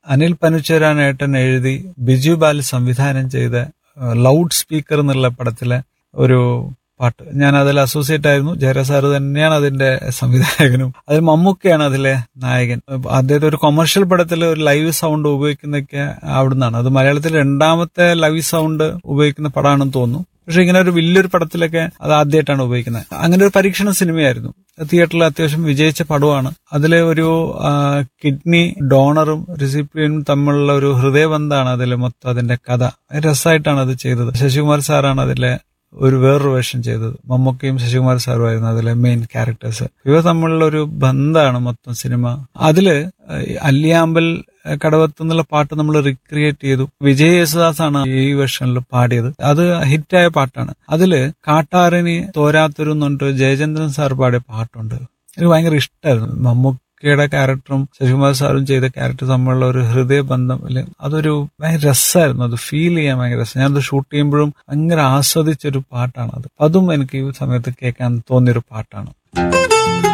അനിൽ പനുച്ചേരാനേട്ടൻ എഴുതി ബിജു ബാലി സംവിധാനം ചെയ്ത ലൗഡ് സ്പീക്കർ എന്നുള്ള പടത്തിലെ ഒരു പാട്ട് ഞാൻ അതിൽ അസോസിയേറ്റ് ആയിരുന്നു ജയരാ സാറ് തന്നെയാണ് അതിന്റെ സംവിധായകനും അതിൽ മമ്മൂക്കയാണ് അതിലെ നായകൻ അദ്ദേഹത്തെ ഒരു കൊമേഴ്ഷ്യൽ പടത്തിൽ ഒരു ലൈവ് സൗണ്ട് ഉപയോഗിക്കുന്നതൊക്കെ അവിടുന്നാണ് അത് മലയാളത്തിൽ രണ്ടാമത്തെ ലൈവ് സൗണ്ട് ഉപയോഗിക്കുന്ന പടമാണെന്ന് തോന്നുന്നു പക്ഷെ ഇങ്ങനെ ഒരു വലിയൊരു പടത്തിലൊക്കെ അത് ആദ്യമായിട്ടാണ് ഉപയോഗിക്കുന്നത് അങ്ങനെ ഒരു പരീക്ഷണ സിനിമയായിരുന്നു തിയേറ്ററിൽ അത്യാവശ്യം വിജയിച്ച പടമാണ് അതിലെ ഒരു കിഡ്നി ഡോണറും റിസിപ്പിയനും തമ്മിലുള്ള ഒരു ഹൃദയബന്ധമാണ് അതിൽ മൊത്തം അതിന്റെ കഥ രസമായിട്ടാണ് അത് ചെയ്തത് ശശികുമാർ സാറാണ് അതിലെ ഒരു വേറൊരു വേഷം ചെയ്തത് മമ്മൂക്കയും ശശികുമാർ സാറുമായിരുന്നു അതിലെ മെയിൻ ക്യാരക്ടേഴ്സ് ഇവ തമ്മിലുള്ള ഒരു ബന്ധമാണ് മൊത്തം സിനിമ അതില് അല്ലിയാമ്പൽ കടവത്ത് എന്നുള്ള പാട്ട് നമ്മൾ റിക്രിയേറ്റ് ചെയ്തു വിജയ് യേശുദാസ് ആണ് ഈ വെർഷനിൽ പാടിയത് അത് ഹിറ്റായ പാട്ടാണ് അതില് കാട്ടാറിനി തോരാത്തൊരു എന്നിട്ട് ജയചന്ദ്രൻ സാർ പാടിയ പാട്ടുണ്ട് എനിക്ക് ഭയങ്കര ഇഷ്ടമായിരുന്നു മമ്മൂക്കയുടെ ക്യാരക്ടറും ശശികുമാർ സാറും ചെയ്ത ക്യാരക്ടർ തമ്മിലുള്ള ഒരു ഹൃദയബന്ധം അല്ലെ അതൊരു ഭയങ്കര രസമായിരുന്നു അത് ഫീൽ ചെയ്യാൻ ഭയങ്കര രസം ഞാനത് ഷൂട്ട് ചെയ്യുമ്പോഴും ഭയങ്കര ആസ്വദിച്ചൊരു പാട്ടാണ് അത് അതും എനിക്ക് ഈ സമയത്ത് കേൾക്കാൻ തോന്നിയൊരു പാട്ടാണ്